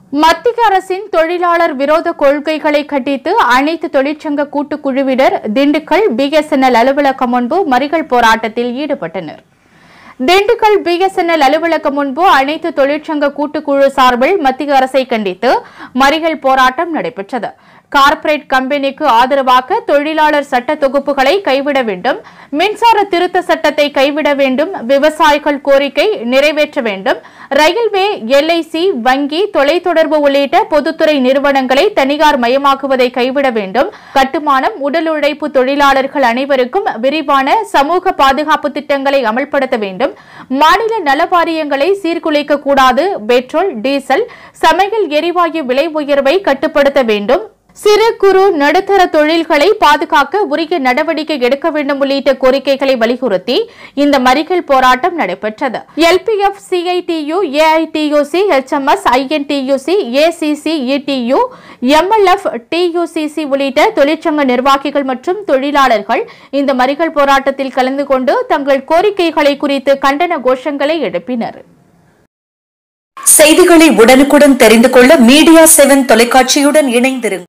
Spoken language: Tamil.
மத்திய அரசின் தொழிலாளர் விரோத கொள்கைகளை கண்டித்து அனைத்து தொழிற்சங்க கூட்டுக்குழுவினர் திண்டுக்கல் பிஎஸ்என்எல் அலுவலகம் முன்பு மறியல் போராட்டத்தில் ஈடுபட்டனர் திண்டுக்கல் பிஎஸ்என்எல் அலுவலகம் முன்பு அனைத்து தொழிற்சங்க கூட்டுக்குழு சார்பில் மத்திய அரசை கண்டித்து மறியல் போராட்டம் நடைபெற்றது கார்ப்பரேட் கம்பெனிக்கு ஆதரவாக தொழிலாளர் சட்ட தொகுப்புகளை கைவிட வேண்டும் மின்சார திருத்த சட்டத்தை கைவிட வேண்டும் விவசாயிகள் கோரிக்கை நிறைவேற்ற வேண்டும் ரயில்வே எல்ஐசி வங்கி தொலைத்தொடர்பு உள்ளிட்ட பொதுத்துறை நிறுவனங்களை தனியார் மயமாக்குவதை கைவிட வேண்டும் கட்டுமானம் உடல் உழைப்பு தொழிலாளர்கள் அனைவருக்கும் விரிவான சமூக பாதுகாப்பு திட்டங்களை அமல்படுத்த வேண்டும் மாநில நல வாரியங்களை சீர்குலைக்க கூடாது பெட்ரோல் டீசல் சமையல் எரிவாயு விலை உயர்வை கட்டுப்படுத்த வேண்டும் சிறு குறு நடுத்தர தொழில்களை பாதுகாக்க உரிய நடவடிக்கை எடுக்க வேண்டும் உள்ளிட்ட கோரிக்கைகளை வலியுறுத்தி இந்த மறியல் போராட்டம் நடைபெற்றது LPF CITU AITUC HMS INTUC ACC ETU MLF TUCC உள்ளிட்ட தொழிற்சங்க நிர்வாகிகள் மற்றும் தொழிலாளர்கள் இந்த மறியல் போராட்டத்தில் கலந்து கொண்டு தங்கள் கோரிக்கைகளை குறித்து கண்டன கோஷங்களை எழுப்பினர் செய்திகளை உடனுக்குடன் தெரிந்து கொள்ள மீடியா செவன் தொலைக்காட்சியுடன் இணைந்திருங்கள்